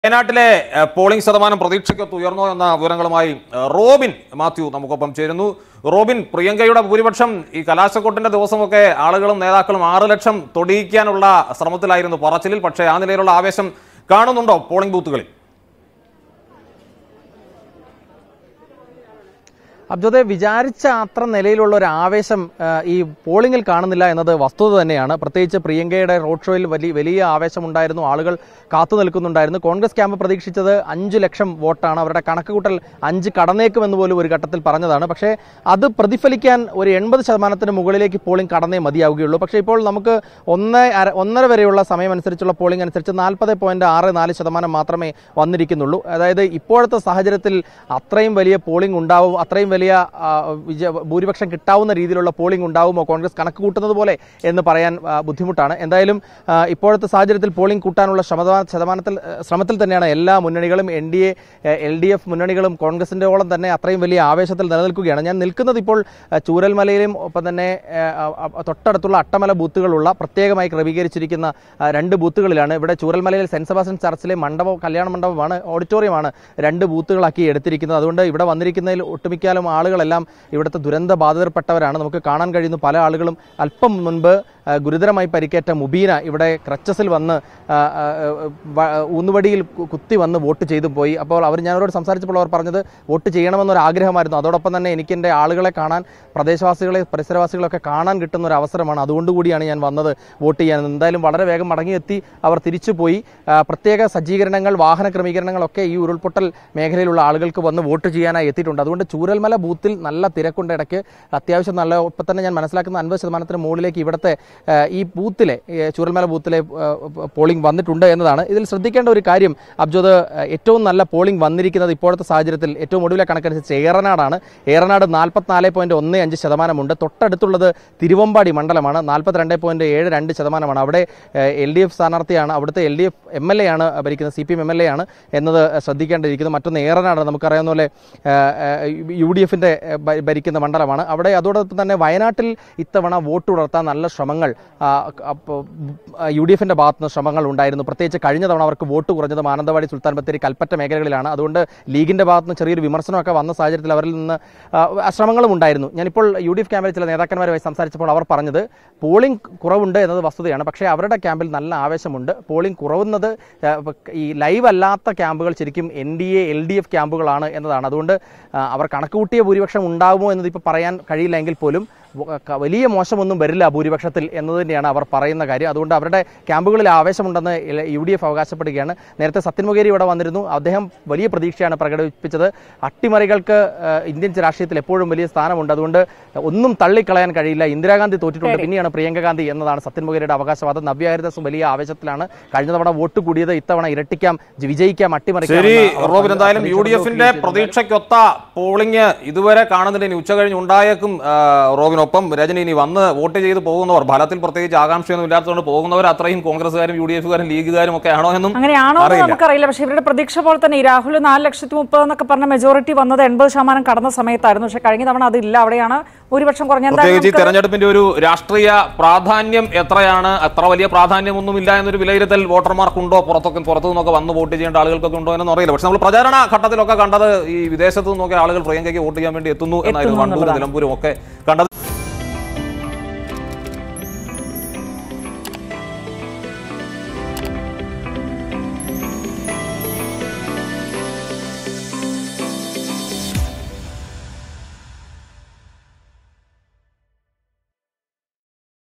വയനാട്ടിലെ ഏഹ്, പോളിംഗ് ശതമാനം പ്രതീക്ഷയ്ക്കൊത്ത് ഉയർന്നോ എന്ന വിവരങ്ങളുമായി ഏഹ്, റോബിൻ മാത്യു നമുക്കൊപ്പം ചേരുന്നു റോബിൻ പ്രിയങ്കയുടെ ഭൂരിപക്ഷം ഈ കലാശക്കൊട്ടിന്റെ ദിവസമൊക്കെ ആളുകളും നേതാക്കളും ആറ് ലക്ഷം തൊടിയിക്കാനുള്ള ശ്രമത്തിലായിരുന്നു പറച്ചിലിൽ പക്ഷേ ആ നിലയിലുള്ള ആവേശം കാണുന്നുണ്ടോ പോളിംഗ് ബൂത്തുകളിൽ അബ്ജോദെ വിചാരിച്ച അത്ര നിലയിലുള്ള ഒരു ആവേശം ആ, ഈ പോളിംഗിൽ കാണുന്നില്ല എന്നത് വസ്തുത തന്നെയാണ് പ്രത്യേകിച്ച് പ്രിയങ്കയുടെ റോഡ് ഷോയിൽ വലിയ വലിയ ആവേശമുണ്ടായിരുന്നു ആളുകൾ കാത്തു നിൽക്കുന്നുണ്ടായിരുന്നു കോൺഗ്രസ് ക്യാമ്പ് പ്രതീക്ഷിച്ചത് അഞ്ചു ലക്ഷം വോട്ടാണ് അവരുടെ കണക്കുകൂട്ടൽ അഞ്ച് കടന്നേക്കുമെന്ന് പോലും ഒരു ഘട്ടത്തിൽ പറഞ്ഞതാണ് പക്ഷേ അത് പ്രതിഫലിക്കാൻ ഒരു എൺപത് ശതമാനത്തിന് മുകളിലേക്ക് പോളിംഗ് കടന്നേ മതിയാവുകയുള്ളൂ പക്ഷേ ഇപ്പോൾ നമുക്ക് ഒന്ന് അര- ഒന്നര വരെയുള്ള സമയം അനുസരിച്ചുള്ള പോളിംഗ് അനുസരിച്ച് നാൽപ്പത് പോയിന്റ് ആറ് നാല് ശതമാനം മാത്രമേ വന്നിരിക്കുന്നുള്ളൂ അതായത് ഇപ്പോഴത്തെ സാഹചര്യത്തിൽ അത്രയും വലിയ പോളിംഗ് ഉണ്ടാവും അത്രയും വലിയ ആ, വിജയ ഭൂരിപക്ഷം കിട്ടാവുന്ന രീതിയിലുള്ള പോളിംഗ് ഉണ്ടാവുമോ കോൺഗ്രസ് കണക്ക് കൂട്ടുന്നത് പോലെ എന്ന് പറയാൻ ആ, ബുദ്ധിമുട്ടാണ് എന്തായാലും ആ, ഇപ്പോഴത്തെ സാഹചര്യത്തിൽ പോളിംഗ് കൂട്ടാനുള്ള ശതമാ ശതമാനത്തിൽ ആ, ശ്രമത്തിൽ തന്നെയാണ് എല്ലാ മുന്നണികളും N D A L D F മുന്നണികളും കോൺഗ്രസിന്റെ ഓളം തന്നെ അത്രയും വലിയ ആവേശത്തിൽ നിലനിൽക്കുകയാണ് ഞാൻ നിൽക്കുന്നത് ഇപ്പോൾ ആ, ചൂരൽമലയിലും ഒപ്പം തന്നെ ആ, ആ, തൊട്ടടുത്തുള്ള അട്ടമല ബൂത്തുകളുള്ള പ്രത്യേകമായി ക്രമീകരിച്ചിരിക്കുന്ന ആ, രണ്ട് ബൂത്തുകളിലാണ് ഇവിടെ ചൂരൽമലയിൽ സെന്റ് സെബാസ്റ്റ്യൻ ചർച്ചിലെ മണ്ഡപം കല്യാണ മണ്ഡപമാണ് ഓഡിറ്റോറിയമാണ് രണ്ട് ബൂത്തുകളാക്കി എടുത്തിരിക്കുന്നത് അതുകൊണ്ട് ഇവിടെ വന്നിരിക്കുന്നതിൽ ഒട്ടുമിക്കാലും ആളുകളെല്ലാം ഇവിടുത്തെ ദുരന്ത ബാധിതർപ്പെട്ടവരാണ് നമുക്ക് കാണാൻ കഴിയുന്നു പല ആളുകളും അല്പം മുൻപ് ആ, ഗുരുതരമായി പരിക്കേറ്റ മുബീന ഇവിടെ ക്രച്ചസിൽ വന്ന് ആ, ആ, വ- ഊന്നുവടിയിൽ കു- കുത്തി വന്ന് വോട്ട് ചെയ്തു പോയി അപ്പോൾ അവർ ഞാനവരോട് സംസാരിച്ചപ്പോൾ അവർ പറഞ്ഞത് വോട്ട് ചെയ്യണമെന്നൊരു ആഗ്രഹമായിരുന്നു അതോടൊപ്പം തന്നെ എനിക്ക് എൻ്റെ ആളുകളെ കാണാൻ പ്രദേശവാസികളെ പരിസരവാസികളൊക്കെ കാണാൻ കിട്ടുന്ന ഒരു അവസരമാണ് അതുകൊണ്ടുകൂടിയാണ് ഞാൻ വന്നത് വോട്ട് ചെയ്യാൻ എന്തായാലും വളരെ വേഗം മടങ്ങിയെത്തി അവർ തിരിച്ചു പോയി ആ, പ്രത്യേക സജ്ജീകരണങ്ങൾ വാഹന ക്രമീകരണങ്ങളൊക്കെ ഈ ഉരുൾപൊട്ടൽ മേഖലയിലുള്ള ആളുകൾക്ക് വന്ന് വോട്ട് ചെയ്യാനായി എത്തിയിട്ടുണ്ട് അതുകൊണ്ട് ചൂരൽമല ബൂത്തിൽ നല്ല തിരക്കുണ്ട് ഇടയ്ക്ക് അത്യാവശ്യം നല്ല ഇപ്പം തന്നെ ഞാൻ മനസ്സിലാക്കുന്ന അൻപത് ശതമാനത്തിന് മുകളിലേക്ക് ഇവിടുത്തെ ആ, ഈ ബൂത്തിലെ ഈ ചൂരൽമല ബൂത്തിലെ ആ, പോളിംഗ് വന്നിട്ടുണ്ട് എന്നതാണ് ഇതിൽ ശ്രദ്ധിക്കേണ്ട ഒരു കാര്യം അബ്ജോദ് ആ, ഏറ്റവും നല്ല പോളിംഗ് വന്നിരിക്കുന്നത് ഇപ്പോഴത്തെ സാഹചര്യത്തിൽ ഏറ്റവും ഒടുവിലെ കണക്കനുസരിച്ച് ഏറനാടാണ് ഏറനാട് നാൽപ്പത്തിനാല് പോയിന്റ് ഒന്ന് അഞ്ച് ശതമാനമുണ്ട് തൊട്ടടുത്തുള്ളത് തിരുവമ്പാടി മണ്ഡലമാണ് നാൽപ്പത്തിരണ്ട് പോയിന്റ് ഏഴ് രണ്ട് ശതമാനമാണ് അവിടെ എൽ ഡി എഫ് സ്ഥാനാർത്ഥിയാണ് അവിടുത്തെ L D F M L A ആണ് ഭരിക്കുന്നത് C P M M L A ആണ് എന്നത് ശ്രദ്ധിക്കേണ്ടിയിരിക്കുന്നത് മറ്റൊന്ന് ഏറനാട് നമുക്കറിയാവുന്ന പോലെ യു ഡി എഫിന്റെ ഭരിക്കുന്ന മണ്ഡലമാണ് അവിടെ അതോടൊപ്പം തന്നെ വയനാട്ടിൽ ഇത്തവണ വോട്ട് ഉണർത്താൻ നല്ല ശ്രമങ്ങൾ ആ, അപ്പോ, ആ, യു ഡി എഫിന്റെ ഭാഗത്തുനിന്ന് ശ്രമങ്ങൾ ഉണ്ടായിരുന്നു പ്രത്യേകിച്ച് കഴിഞ്ഞ തവണ അവർക്ക് വോട്ട് കുറഞ്ഞത് മാനന്തവാടി സുൽത്താൻ ബത്തേരി കൽപ്പറ്റ മേഖലകളിലാണ് അതുകൊണ്ട് ലീഗിന്റെ ഭാഗത്തുനിന്ന് ചെറിയൊരു വിമർശനമൊക്കെ വന്ന സാഹചര്യത്തിൽ അവരിൽ നിന്ന് ആ, ശ്രമങ്ങളും ഉണ്ടായിരുന്നു ഞാനിപ്പോൾ യു ഡി എഫ് ക്യാമ്പിൽ ചില നേതാക്കന്മാരുമായി സംസാരിച്ചപ്പോൾ അവർ പറഞ്ഞത് പോളിംഗ് കുറവുണ്ട് എന്നത് വസ്തുതയാണ് പക്ഷേ അവരുടെ ക്യാമ്പിൽ നല്ല ആവേശമുണ്ട് പോളിംഗ് കുറവുന്നത് ആ, ഈ ലൈവ് അല്ലാത്ത ക്യാമ്പുകൾ ശരിക്കും N D A L D F ക്യാമ്പുകളാണ് എന്നതാണ് അതുകൊണ്ട് ആ, അവർ കണക്ക് കൂട്ടിയ ഭൂരിപക്ഷം ഉണ്ടാകുമോ എന്നത് ഇപ്പോൾ പറയാൻ കഴിയില്ല എങ്കിൽ പോലും വ- ക- വലിയ മോശമൊന്നും വരില്ല ഭൂരിപക്ഷത്തിൽ എന്നത് തന്നെയാണ് അവർ പറയുന്ന കാര്യം അതുകൊണ്ട് അവരുടെ ക്യാമ്പുകളിൽ ആവേശമുണ്ടെന്ന് ഇല- യു ഡി എഫ് അവകാശപ്പെടുകയാണ് നേരത്തെ സത്യൻമുഖേരി ഇവിടെ വന്നിരുന്നു അദ്ദേഹം വലിയ പ്രതീക്ഷയാണ് പ്രകടിപ്പിച്ചത് അട്ടിമറികൾക്ക് ആ, ഇന്ത്യൻ രാഷ്ട്രീയത്തിൽ എപ്പോഴും വലിയ സ്ഥാനമുണ്ട് അതുകൊണ്ട് ഒന്നും തള്ളിക്കളയാൻ കഴിയില്ല ഇന്ദിരാഗാന്ധി തോറ്റിട്ടുണ്ട് പിന്നെയാണ് പ്രിയങ്ക ഗാന്ധി എന്നതാണ് സത്യൻമുഖേരിയുടെ അവകാശവാദം നവ്യഹരിദാസും വലിയ ആവേശത്തിലാണ് കഴിഞ്ഞ തവണ വോട്ട് കൂടിയത് ഇത്തവണ ഇരട്ടിക്കാം വിജയിക്കാം അട്ടിമറിക്കാം ശരി എന്ന് അവർ റോബിൻ എന്തായാലും യു ഡി പ്രതീക്ഷ എഫിന്റെ ഉന്നയിച്ചിരുന്നു. പ്രതീക്ഷയ്ക്കൊത്ത പോളിംഗ് ഇതുവരെ കാണുന്നില്ല ഇനി ഉച്ച കഴിഞ്ഞ് ഉണ്ടായേക്കും ആ, റോബിനൊപ്പം രജനി ഇനി വന്ന് വോട്ട് ചെയ്ത് പോകുന്നവർ ഫലത്തിൽ പ്രത്യേകിച്ച് ആകാംക്ഷയൊന്നും ഇല്ലാത്തതുകൊണ്ട് പോകുന്നവർ അത്രയും കോൺഗ്രസ്സുകാരും യു ഡി എഫുകാരും ലീഗുകാരും ഒക്കെ ആണോ എന്നും അങ്ങനെയാണോ എന്ന് അറിയില്ല നമുക്കറിയില്ല പക്ഷേ ഇവരുടെ പ്രതീക്ഷ പോലെ തന്നെ ഈ രാഹുൽ നാല് ലക്ഷത്തി മുപ്പത് എന്നൊക്കെ പറഞ്ഞ മെജോറിറ്റി വന്നത് എൺപത് ശതമാനം കടന്ന സമയത്തായിരുന്നു പക്ഷേ കഴിഞ്ഞ തവണ അതില്ല അവിടെയാണ് ഭൂരിപക്ഷം കുറഞ്ഞ എന്തായാലും പ്രത്യേകിച്ച് ഈ നമുക്ക് തെരഞ്ഞെടുപ്പിന്റെ ഒരു രാഷ്ട്രീയ പ്രാധാന്യം എത്രയാണ് അത്ര വലിയ പ്രാധാന്യമൊന്നുമില്ല എന്നൊരു വിലയിരുത്തൽ വോട്ടർമാർക്കുണ്ടോ പുറത്തൊക്കെ പുറത്തു നിന്നൊക്കെ വന്ന് വോട്ട് ചെയ്യേണ്ട ആളുകൾക്കൊക്കെ ഉണ്ടോ എന്നൊന്നും അറിയില്ല പക്ഷെ നമ്മൾ പ്രചാരണ ഘട്ടത്തിലൊക്കെ കണ്ടത് ഈ വിദേശത്ത് നിന്നൊക്കെ ആളുകൾ പ്രിയങ്കയ്ക്ക് വോട്ട് ചെയ്യാൻ വേണ്ടി എത്തുന്നു എന്നായിരുന്നു എത്തുന്നു വണ്ടൂരും എന്നുള്ളതാണ്. നിലമ്പൂരും ഒക്കെ കണ്ടത്